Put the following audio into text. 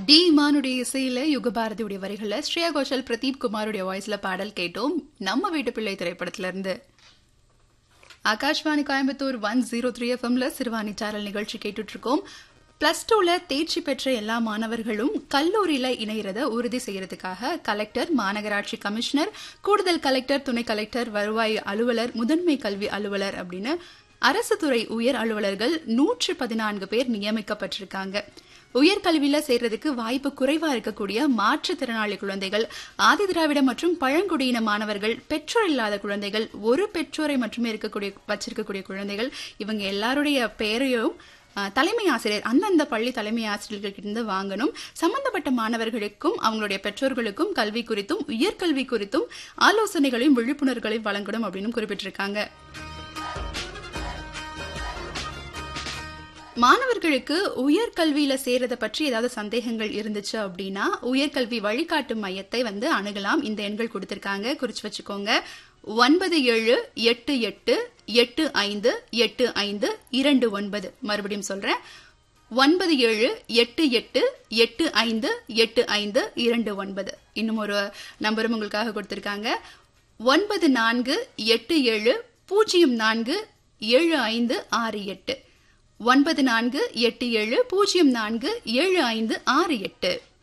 D இமானுடைய இசையில யுகபாரதியுடைய வரிகள்ல ஸ்ரேயா கோஷல் பிரதீப் குமாருடைய வாய்ஸ்ல பாடல் கேட்டோம் நம்ம வீட்டு பிள்ளை திரைப்படத்துல இருந்து Akashvani Coimbatore one zero three எஃப்எம்ல சிறுவாணி சாரல் நிகழ்ச்சி கேட்டுட்டு இருக்கோம் பிளஸ் டூல தேர்ச்சி பெற்ற எல்லா மாணவர்களும் கல்லூரியில இணையறத உறுதி செய்யறதுக்காக கலெக்டர் மாநகராட்சி கமிஷனர் கூடுதல் கலெக்டர் துணை கலெக்டர் வருவாய் அலுவலர் முதன்மை கல்வி அலுவலர் அப்படின்னு அரசு துறை உயர் அலுவலர்கள் நூற்று பதினான்கு பேர் நியமிக்கப்பட்டிருக்காங்க உயர்கல்வியில சேர்றதுக்கு வாய்ப்பு குறைவா இருக்கக்கூடிய மாற்றுத்திறனாளி குழந்தைகள் ஆதிதிராவிட மற்றும் பழங்குடியின மாணவர்கள் பெற்றோர் இல்லாத குழந்தைகள் ஒரு பெற்றோரை மட்டுமே இருக்கக்கூடிய வச்சிருக்கக்கூடிய குழந்தைகள் இவங்க எல்லாருடைய பெயரையும் அஹ், தலைமை ஆசிரியர் அந்தந்த பள்ளி தலைமை ஆசிரியர்கிட்ட வாங்கணும் சம்பந்தப்பட்ட மாணவர்களுக்கும் அவங்களுடைய பெற்றோர்களுக்கும் கல்வி குறித்தும் உயர்கல்வி குறித்தும் ஆலோசனைகளையும் விழிப்புணர்வுகளையும் வழங்கணும் அப்படின்னு குறிப்பிட்டிருக்காங்க மாணவர்களுக்கு உயர்கல்வியில சேரத பற்றி ஏதாவது சந்தேகங்கள் இருந்துச்சு அப்படின்னா உயர்கல்வி வழிகாட்டு மையத்தை வந்து அணுகலாம் இந்த எண்கள் கொடுத்திருக்காங்க குறிச்சு வச்சுக்கோங்க ஒன்பது ஏழு எட்டு எட்டு எட்டு ஐந்து எட்டு ஐந்து இரண்டு ஒன்பது மறுபடியும் சொல்றேன் ஒன்பது ஏழு எட்டு எட்டு எட்டு ஐந்து எட்டு ஐந்து இரண்டு ஒன்பது இன்னும் ஒரு நம்பரும் உங்களுக்காக கொடுத்திருக்காங்க ஒன்பது நான்கு எட்டு ஏழு பூஜ்ஜியம் நான்கு ஏழு ஐந்து ஆறு எட்டு ஒன்பது நான்கு எட்டு ஏழு பூஜ்ஜியம் நான்கு ஏழு ஐந்து ஆறு எட்டு